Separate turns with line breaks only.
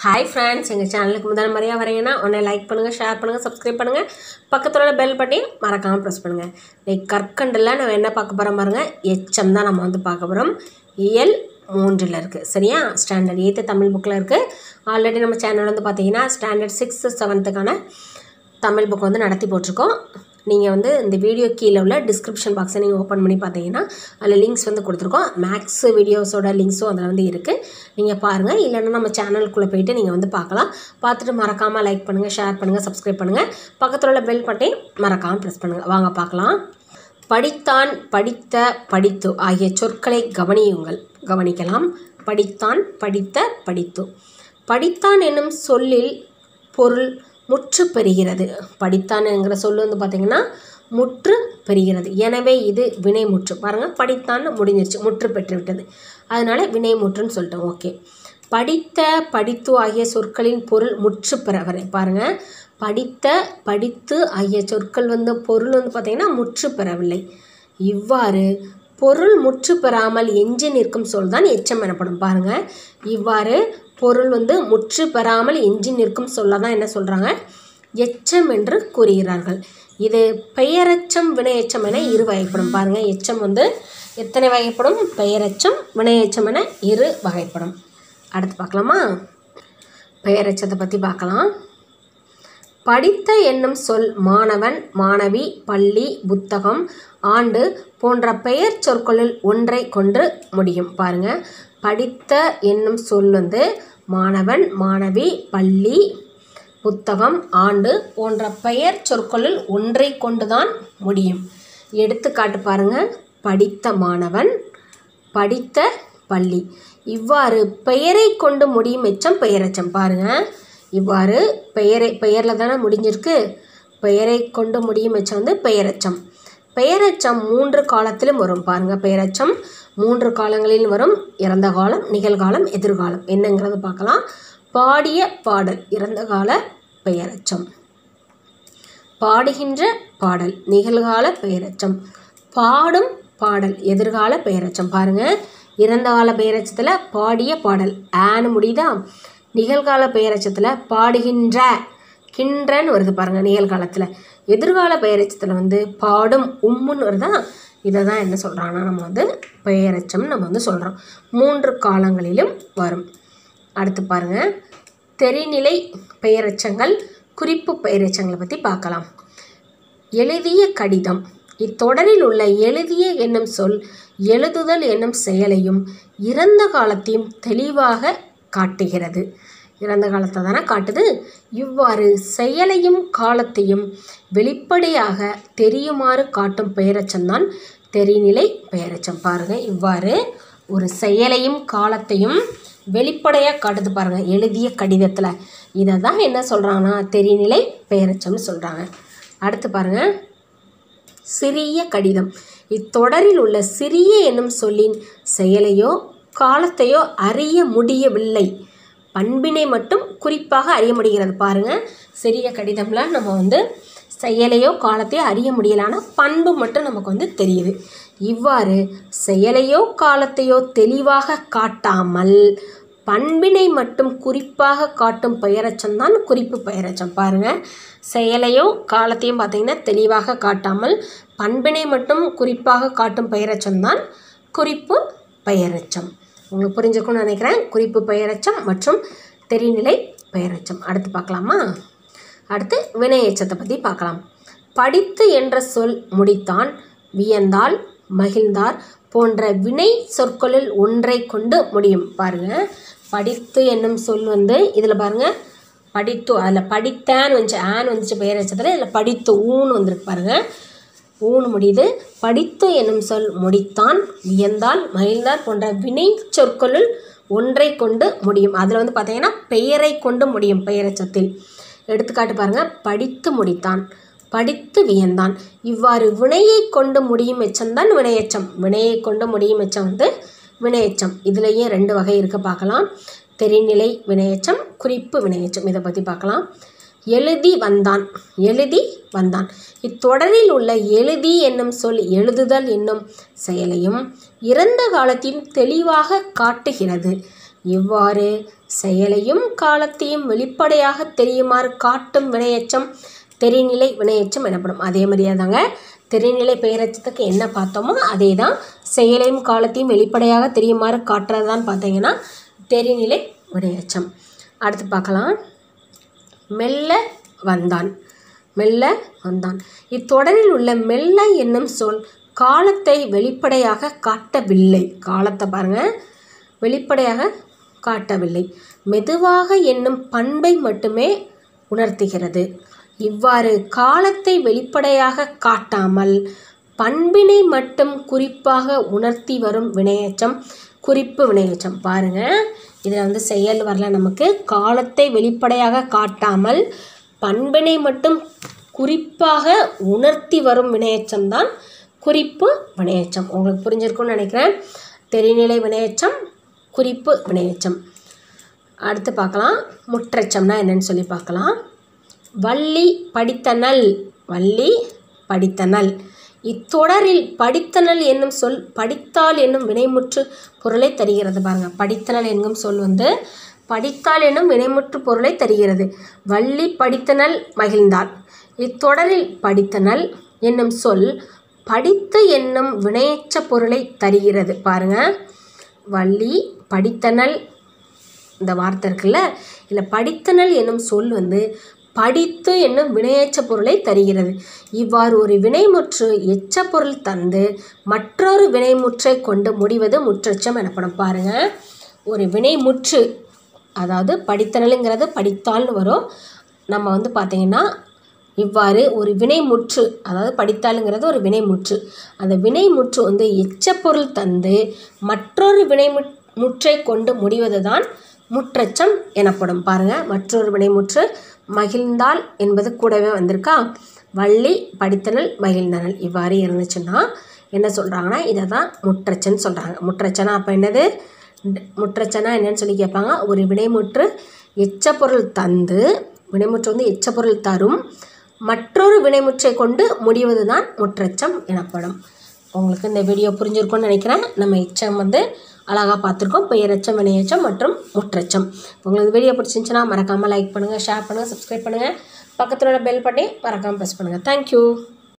hi friends எங்கள் சேனலுக்கு முதல் முறையாக வரீங்கன்னா உடனே லைக் பண்ணுங்கள் ஷேர் பண்ணுங்கள் சப்ஸ்கிரைப் பண்ணுங்கள் பக்கத்தில் உள்ள பெல் பட்டையும் மறக்காமல் ப்ரெஸ் பண்ணுங்கள் லைக் கற்கண்டில் நம்ம என்ன பார்க்க போகிறோம் பாருங்க எச்சம் தான் நம்ம வந்து பார்க்க போகிறோம் இயல் மூன்றில் இருக்குது சரியா ஸ்டாண்டர்ட் எய்த்து தமிழ் புக்கில் இருக்குது ஆல்ரெடி நம்ம சேனல் வந்து பார்த்தீங்கன்னா ஸ்டாண்டர்ட் சிக்ஸ்த்து செவன்த்துக்கான தமிழ் புக் வந்து நடத்தி போட்டிருக்கோம் நீங்கள் வந்து இந்த வீடியோ கீழே உள்ள டிஸ்கிரிப்ஷன் பாக்ஸை நீங்கள் ஓப்பன் பண்ணி பார்த்தீங்கன்னா அதில் லிங்க்ஸ் வந்து கொடுத்துருக்கோம் மேக்ஸ் வீடியோஸோட லிங்க்ஸும் அதில் வந்து இருக்குது நீங்கள் பாருங்கள் இல்லைன்னா நம்ம சேனலுக்குள்ளே போயிட்டு நீங்கள் வந்து பார்க்கலாம் பார்த்துட்டு மறக்காமல் லைக் பண்ணுங்கள் ஷேர் பண்ணுங்கள் சப்ஸ்கிரைப் பண்ணுங்கள் பக்கத்தில் உள்ள பெல் பட்டையும் மறக்காமல் ப்ரெஸ் பண்ணுங்கள் வாங்க பார்க்கலாம் படித்தான் படித்த படித்து ஆகிய சொற்களை கவனியுங்கள் கவனிக்கலாம் படித்தான் படித்த படித்து படித்தான் என்னும் சொல்லில் பொருள் முற்று பெறுகிறது படித்தான் என்கிற சொல் வந்து பார்த்திங்கன்னா முற்று பெறுகிறது எனவே இது வினை முற்று பாருங்கள் படித்தான் முடிஞ்சிருச்சு முற்று பெற்று விட்டது அதனால் வினை முற்றுன்னு சொல்லிட்டோம் ஓகே படித்த படித்து ஆகிய சொற்களின் பொருள் முற்று பெற வரை பாருங்கள் படித்த படித்து ஆகிய சொற்கள் வந்து பொருள் வந்து பார்த்திங்கன்னா முற்று பெறவில்லை இவ்வாறு பொருள் முற்று பெறாமல் எஞ்சி நிற்கும் சொல் தான் எச்சம் எனப்படும் பாருங்கள் இவ்வாறு பொருள் வந்து முற்று பெறாமல் எஞ்சி நிற்கும் சொல்ல தான் என்ன சொல்கிறாங்க எச்சம் என்று கூறுகிறார்கள் இது பெயரெச்சம் வினையெச்சம் என இரு வகைப்படும் பாருங்கள் எச்சம் வந்து எத்தனை வகைப்படும் பெயரெச்சம் வினையெச்சம் என இரு வகைப்படும் அடுத்து பார்க்கலாமா பெயரெச்சத்தை பற்றி பார்க்கலாம் படித்த என்னும் சொல் மாணவன் மாணவி பள்ளி புத்தகம் ஆண்டு போன்ற பெயர் சொற்களில் ஒன்றை கொண்டு முடியும் பாருங்க படித்த என்னும் சொல் வந்து மாணவன் மாணவி பள்ளி புத்தகம் ஆண்டு போன்ற பெயர் சொற்களில் ஒன்றை கொண்டுதான் முடியும் எடுத்துக்காட்டு பாருங்க படித்த மாணவன் படித்த பள்ளி இவ்வாறு பெயரை கொண்டு முடியும் எச்சம் பெயரெச்சம் பாருங்கள் இவ்வாறு பெயரை பெயரில் தானே முடிஞ்சிருக்கு பெயரை கொண்டு முடியும் எச்சம் வந்து பெயரெச்சம் பெயரெச்சம் மூன்று காலத்திலும் வரும் பாருங்கள் பெயரெச்சம் மூன்று காலங்களிலும் வரும் இறந்த காலம் நிகழ்காலம் எதிர்காலம் என்னங்கிறது பார்க்கலாம் பாடிய பாடல் இறந்த கால பெயரெச்சம் பாடுகின்ற பாடல் நிகழ்கால பெயரெச்சம் பாடும் பாடல் எதிர்கால பெயரெச்சம் பாருங்கள் இறந்த கால பெயரெச்சத்தில் பாடிய பாடல் ஆன்னு முடியுதா நிகழ்கால பெயரெச்சத்தில் பாடுகின்ற கின்றன்னு வருது பாருங்கள் நிகழ்காலத்தில் எதிர்கால பெயரெச்சத்தில் வந்து பாடும் உம்முன்னு வருதா இதை தான் என்ன சொல்கிறாங்கன்னா நம்ம வந்து பெயரெச்சம் நம்ம வந்து சொல்கிறோம் மூன்று காலங்களிலும் வரும் அடுத்து பாருங்கள் தெரிநிலை பெயரெச்சங்கள் குறிப்பு பெயரெச்சங்களை பற்றி பார்க்கலாம் எழுதிய கடிதம் இத்தொடரில் உள்ள எழுதிய என்னும் சொல் எழுதுதல் என்னும் செயலையும் இறந்த காலத்தையும் தெளிவாக காட்டுகிறது இறந்த காலத்தை தானே காட்டுது இவ்வாறு செயலையும் காலத்தையும் வெளிப்படையாக தெரியுமாறு காட்டும் பெயரச்சம்தான் தெரிநிலை பெயரச்சம் பாருங்கள் இவ்வாறு ஒரு செயலையும் காலத்தையும் வெளிப்படையாக காட்டுது பாருங்கள் எழுதிய கடிதத்தில் இதை தான் என்ன சொல்கிறாங்கன்னா தெரிநிலை பெயரச்சம்னு சொல்கிறாங்க அடுத்து பாருங்கள் சிறிய கடிதம் இத்தொடரில் உள்ள சிறிய என்னும் சொல்லின் செயலையோ காலத்தையோ அறிய முடியவில்லை பண்பினை மட்டும் குறிப்பாக அறிய முடிகிறது பாருங்கள் சிறிய கடிதம்ல நம்ம வந்து செயலையோ காலத்தையோ அறிய முடியலான பண்பு மட்டும் நமக்கு வந்து தெரியுது இவ்வாறு செயலையோ காலத்தையோ தெளிவாக காட்டாமல் பண்பினை மட்டும் குறிப்பாக காட்டும் பெயரச்சம் தான் குறிப்பு பெயரச்சம் பாருங்கள் செயலையோ காலத்தையும் பார்த்திங்கன்னா தெளிவாக காட்டாமல் பண்பினை மட்டும் குறிப்பாக காட்டும் பெயரச்சம் தான் குறிப்பு பெயரச்சம் உங்களுக்கு புரிஞ்சுக்கணும்னு நினைக்கிறேன் குறிப்பு பெயரச்சம் மற்றும் தெரிநிலை பெயரச்சம் அடுத்து பார்க்கலாமா அடுத்து வினையச்சத்தை பற்றி பார்க்கலாம் படித்து என்ற சொல் முடித்தான் வியந்தால் மகிழ்ந்தார் போன்ற வினை சொற்களில் ஒன்றை கொண்டு முடியும் பாருங்கள் படித்து என்னும் சொல் வந்து இதில் பாருங்கள் படித்து அதில் படித்தேன்னு வந்துச்சு ஆன் வந்துச்சு பெயரச்சத்தில் இதில் படித்து ஊன்னு வந்திருக்கு பாருங்கள் ஊன் முடியுது படித்து என்னும் சொல் முடித்தான் வியந்தால் மகிழ்ந்தார் போன்ற வினை சொற்களுள் ஒன்றை கொண்டு முடியும் அதில் வந்து பார்த்தீங்கன்னா பெயரை கொண்டு முடியும் பெயரச்சத்தில் எடுத்துக்காட்டு பாருங்கள் படித்து முடித்தான் படித்து வியந்தான் இவ்வாறு வினையை கொண்டு முடியும் எச்சம்தான் வினையச்சம் வினையை கொண்டு முடியும் எச்சம் வந்து வினையச்சம் இதுலேயே ரெண்டு வகை இருக்க பார்க்கலாம் தெரிநிலை வினையச்சம் குறிப்பு வினையச்சம் இதை பற்றி பார்க்கலாம் எழுதி வந்தான் எழுதி வந்தான் இத்தொடரில் உள்ள எழுதி என்னும் சொல் எழுதுதல் என்னும் செயலையும் இறந்த காலத்தையும் தெளிவாக காட்டுகிறது இவ்வாறு செயலையும் காலத்தையும் வெளிப்படையாக தெரியுமாறு காட்டும் வினையெச்சம் தெரிநிலை வினையெச்சம் எனப்படும் அதே மாதிரியே தாங்க தெரிநிலை பெயரெச்சத்துக்கு என்ன பார்த்தோமோ அதே தான் செயலையும் காலத்தையும் வெளிப்படையாக தெரியுமாறு காட்டுறது தான் பார்த்தீங்கன்னா தெரிநிலை வினையெச்சம் அடுத்து பார்க்கலாம் மெல்ல வந்தான் மெல்ல வந்தான் இத்தொடரில் உள்ள மெல்ல என்னும் சொல் காலத்தை வெளிப்படையாக காட்டவில்லை காலத்தை பாருங்க வெளிப்படையாக காட்டவில்லை மெதுவாக என்னும் பண்பை மட்டுமே உணர்த்துகிறது இவ்வாறு காலத்தை வெளிப்படையாக காட்டாமல் பண்பினை மட்டும் குறிப்பாக உணர்த்தி வரும் வினையச்சம் குறிப்பு வினையச்சம் பாருங்க இதில் வந்து செயல் வரல நமக்கு காலத்தை வெளிப்படையாக காட்டாமல் பண்பினை மட்டும் குறிப்பாக உணர்த்தி வரும் வினையச்சம் தான் குறிப்பு வினையச்சம் உங்களுக்கு புரிஞ்சிருக்கும்னு நினைக்கிறேன் தெரிநிலை வினையச்சம் குறிப்பு வினையச்சம் அடுத்து பார்க்கலாம் முற்றச்சம்னா என்னன்னு சொல்லி பார்க்கலாம் வள்ளி படித்தனல் வள்ளி படித்தனல் இத்தொடரில் படித்தனல் என்னும் சொல் படித்தால் என்னும் வினைமுற்று பொருளை தருகிறது பாருங்க படித்தனல் என்னும் சொல் வந்து படித்தால் என்னும் வினைமுற்று பொருளை தருகிறது வள்ளி படித்தனல் மகிழ்ந்தாள் இத்தொடரில் படித்தனல் என்னும் சொல் படித்து என்னும் வினையற்ற பொருளை தருகிறது பாருங்க வள்ளி படித்தனல் இந்த வார்த்தை இருக்குல்ல இதில் படித்தனல் என்னும் சொல் வந்து படித்து என்னும் வினையேற்ற பொருளை தருகிறது இவ்வாறு ஒரு வினைமுற்று எச்ச பொருள் தந்து மற்றொரு வினைமுற்றை கொண்டு முடிவது முற்றச்சம் எனப்படும் பாருங்க ஒரு வினைமுற்று அதாவது படித்தனலுங்கிறது படித்தால்னு வரும் நம்ம வந்து பார்த்தீங்கன்னா இவ்வாறு ஒரு வினைமுற்று அதாவது படித்தாலுங்கிறது ஒரு வினைமுற்று அந்த வினைமுற்று வந்து எச்சப்பொருள் தந்து மற்றொரு வினைமு முற்றை கொண்டு முடிவது தான் முற்றச்சம் எனப்படும் பாருங்க மற்றொரு வினைமுற்று மகிழ்ந்தால் என்பது கூடவே வந்திருக்கா வள்ளி படித்தனல் மகிழ்ந்தனல் இவ்வாறு இருந்துச்சுன்னா என்ன சொல்கிறாங்கன்னா இதை தான் முற்றச்சன்னு சொல்கிறாங்க முற்றச்சனா அப்போ என்னது முற்றச்சனா என்னன்னு சொல்லி கேட்பாங்க ஒரு வினைமுற்று எச்சப்பொருள் தந்து வினைமுற்று வந்து எச்சப்பொருள் தரும் மற்றொரு வினைமுற்றை கொண்டு முடிவது தான் முற்றச்சம் எனப்படும் உங்களுக்கு இந்த வீடியோ புரிஞ்சிருக்கும்னு நினைக்கிறேன் நம்ம எச்சம் வந்து அழகாக பார்த்துருக்கோம் பெயரச்சம் வினையச்சம் மற்றும் முற்றச்சம் உங்களுக்கு இந்த வீடியோ பிடிச்சிருந்துச்சுன்னா மறக்காமல் லைக் பண்ணுங்கள் ஷேர் பண்ணுங்கள் சப்ஸ்கிரைப் பண்ணுங்கள் பக்கத்தில் உள்ள பெல் பண்ணி மறக்காமல் ப்ரெஸ் பண்ணுங்கள் தேங்க்யூ